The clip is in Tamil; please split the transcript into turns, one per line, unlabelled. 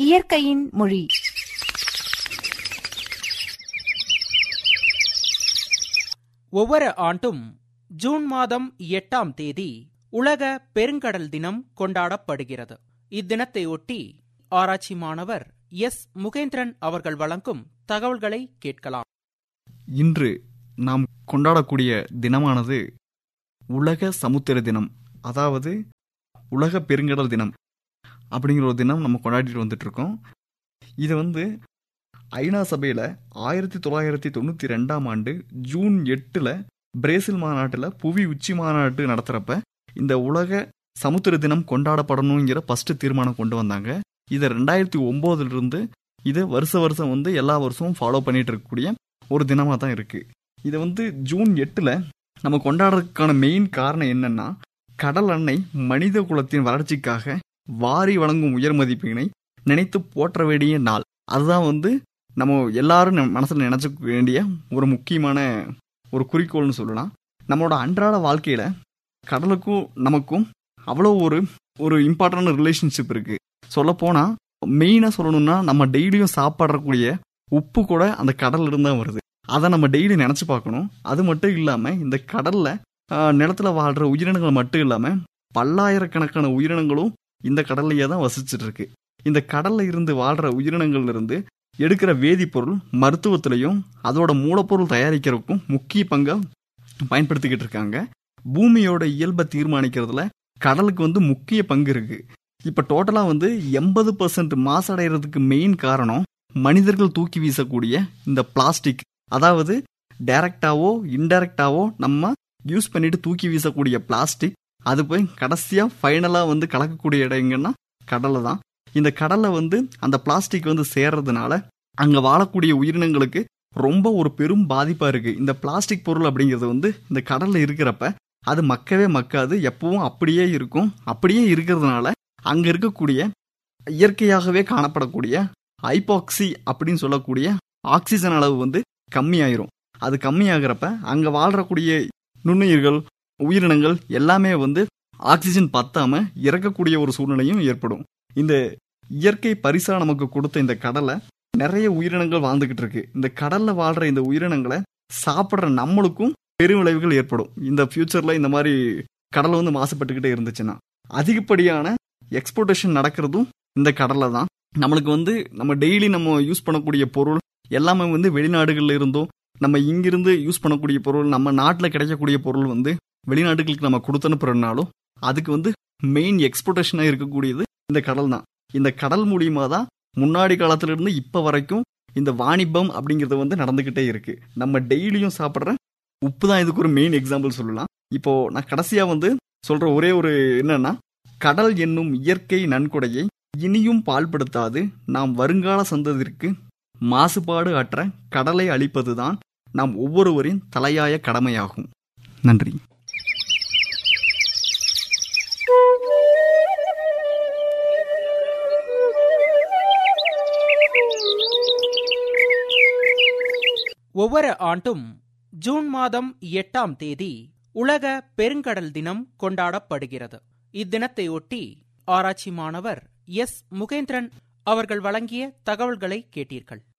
இயற்கையின் மொழி
ஒவ்வொரு ஆண்டும் ஜூன் மாதம் எட்டாம் தேதி உலக பெருங்கடல் தினம் கொண்டாடப்படுகிறது இத்தினத்தை ஒட்டி ஆராய்ச்சி மாணவர் எஸ் முகேந்திரன் அவர்கள் வழங்கும் தகவல்களை கேட்கலாம்
இன்று நாம் கொண்டாடக்கூடிய தினமானது உலக சமுத்திர தினம் அதாவது உலக பெருங்கடல் தினம் அப்படிங்கிற ஒரு தினம் நம்ம கொண்டாடிட்டு வந்துட்டு இருக்கோம் இது வந்து ஐநா சபையில் ஆயிரத்தி தொள்ளாயிரத்தி தொண்ணூற்றி ரெண்டாம் ஆண்டு ஜூன் எட்டில் பிரேசில் மாநாட்டில் புவி உச்சி மாநாட்டு நடத்துகிறப்ப இந்த உலக சமுத்திர தினம் கொண்டாடப்படணுங்கிற ஃபஸ்ட்டு தீர்மானம் கொண்டு வந்தாங்க இதை ரெண்டாயிரத்தி ஒம்போதுலேருந்து இதை வருஷ வருஷம் வந்து எல்லா வருஷமும் ஃபாலோ பண்ணிட்டு இருக்கக்கூடிய ஒரு தினமாக தான் இருக்குது இதை வந்து ஜூன் எட்டில் நம்ம கொண்டாடுறதுக்கான மெயின் காரணம் என்னன்னா கடல் அன்னை மனித குலத்தின் வளர்ச்சிக்காக வாரி வழங்கும் உயர் மதிப்பினை நினைத்து போற்ற வேண்டிய நாள் அதுதான் வந்து நம்ம எல்லாரும் நம்ம மனசில் நினச்சிக்க வேண்டிய ஒரு முக்கியமான ஒரு குறிக்கோள்னு சொல்லலாம் நம்மளோட அன்றாட வாழ்க்கையில் கடலுக்கும் நமக்கும் அவ்வளோ ஒரு ஒரு இம்பார்ட்டன்ட் ரிலேஷன்ஷிப் இருக்கு சொல்லப்போனால் மெயினாக சொல்லணும்னா நம்ம டெய்லியும் சாப்பிடக்கூடிய உப்பு கூட அந்த கடல்ல இருந்து தான் வருது அதை நம்ம டெய்லி நினச்சி பார்க்கணும் அது மட்டும் இல்லாமல் இந்த கடலில் நிலத்துல வாழ்கிற உயிரினங்கள் மட்டும் இல்லாமல் பல்லாயிரக்கணக்கான உயிரினங்களும் இந்த கடல்லையே தான் வசிச்சுட்டு இருக்கு இந்த கடல்ல இருந்து வாழ்கிற உயிரினங்கள்ல இருந்து எடுக்கிற வேதிப்பொருள் மருத்துவத்திலையும் அதோட மூலப்பொருள் தயாரிக்கிறதுக்கும் முக்கிய பங்கா பயன்படுத்திக்கிட்டு இருக்காங்க பூமியோட இயல்பை தீர்மானிக்கிறதுல கடலுக்கு வந்து முக்கிய பங்கு இருக்கு இப்போ டோட்டலாக வந்து எண்பது பர்சன்ட் மாசடைகிறதுக்கு மெயின் காரணம் மனிதர்கள் தூக்கி வீசக்கூடிய இந்த பிளாஸ்டிக் அதாவது டைரக்டாவோ இன்டைரக்டாவோ நம்ம யூஸ் பண்ணிட்டு தூக்கி வீசக்கூடிய பிளாஸ்டிக் அது போய் கடைசியாக ஃபைனலாக வந்து கலக்கக்கூடிய இடம் எங்கன்னா கடலை தான் இந்த கடல்ல வந்து அந்த பிளாஸ்டிக் வந்து சேர்றதுனால அங்கே வாழக்கூடிய உயிரினங்களுக்கு ரொம்ப ஒரு பெரும் பாதிப்பாக இருக்குது இந்த பிளாஸ்டிக் பொருள் அப்படிங்கிறது வந்து இந்த கடலில் இருக்கிறப்ப அது மக்கவே மக்காது எப்பவும் அப்படியே இருக்கும் அப்படியே இருக்கிறதுனால அங்கே இருக்கக்கூடிய இயற்கையாகவே காணப்படக்கூடிய ஐபாக்சி அப்படின்னு சொல்லக்கூடிய ஆக்சிஜன் அளவு வந்து கம்மியாயிரும் அது கம்மியாகிறப்ப அங்கே வாழ்றக்கூடிய நுண்ணுயிர்கள் உயிரினங்கள் எல்லாமே வந்து ஆக்சிஜன் பத்தாம இறக்கக்கூடிய ஒரு சூழ்நிலையும் ஏற்படும் இந்த இயற்கை பரிசா நமக்கு கொடுத்த இந்த கடலை நிறைய உயிரினங்கள் வாழ்ந்துகிட்டு இருக்கு இந்த கடல்ல வாழ்ற இந்த உயிரினங்களை சாப்பிட்ற நம்மளுக்கும் பெருவிளைவுகள் ஏற்படும் இந்த ஃபியூச்சர்ல இந்த மாதிரி கடல் வந்து மாசுபட்டுக்கிட்டே இருந்துச்சுன்னா அதிகப்படியான எக்ஸ்போர்டேஷன் நடக்கிறதும் இந்த கடல்ல தான் நம்மளுக்கு வந்து நம்ம டெய்லி நம்ம யூஸ் பண்ணக்கூடிய பொருள் எல்லாமே வந்து வெளிநாடுகள்ல இருந்தும் நம்ம இங்கிருந்து யூஸ் பண்ணக்கூடிய பொருள் நம்ம நாட்டில் கிடைக்கக்கூடிய பொருள் வந்து வெளிநாடுகளுக்கு நம்ம கொடுத்து அனுப்புறதுனாலும் அதுக்கு வந்து மெயின் எக்ஸ்போர்டேஷனாக இருக்கக்கூடியது இந்த கடல் தான் இந்த கடல் மூலியமாக தான் முன்னாடி காலத்துல இருந்து இப்போ வரைக்கும் இந்த வாணிபம் அப்படிங்கிறது வந்து நடந்துக்கிட்டே இருக்கு நம்ம டெய்லியும் சாப்பிட்ற உப்பு தான் இதுக்கு ஒரு மெயின் எக்ஸாம்பிள் சொல்லலாம் இப்போ நான் கடைசியாக வந்து சொல்ற ஒரே ஒரு என்னன்னா கடல் என்னும் இயற்கை நன்கொடையை இனியும் பால்படுத்தாது நாம் வருங்கால சந்ததிற்கு மாசுபாடு அற்ற கடலை அழிப்பதுதான் நாம் ஒவ்வொருவரின் தலையாய கடமையாகும் நன்றி
ஒவ்வொரு ஆண்டும் ஜூன் மாதம் எட்டாம் தேதி உலக பெருங்கடல் தினம் கொண்டாடப்படுகிறது இத்தினத்தை ஒட்டி ஆராய்ச்சி மாணவர் எஸ் முகேந்திரன் அவர்கள் வழங்கிய தகவல்களை கேட்டீர்கள்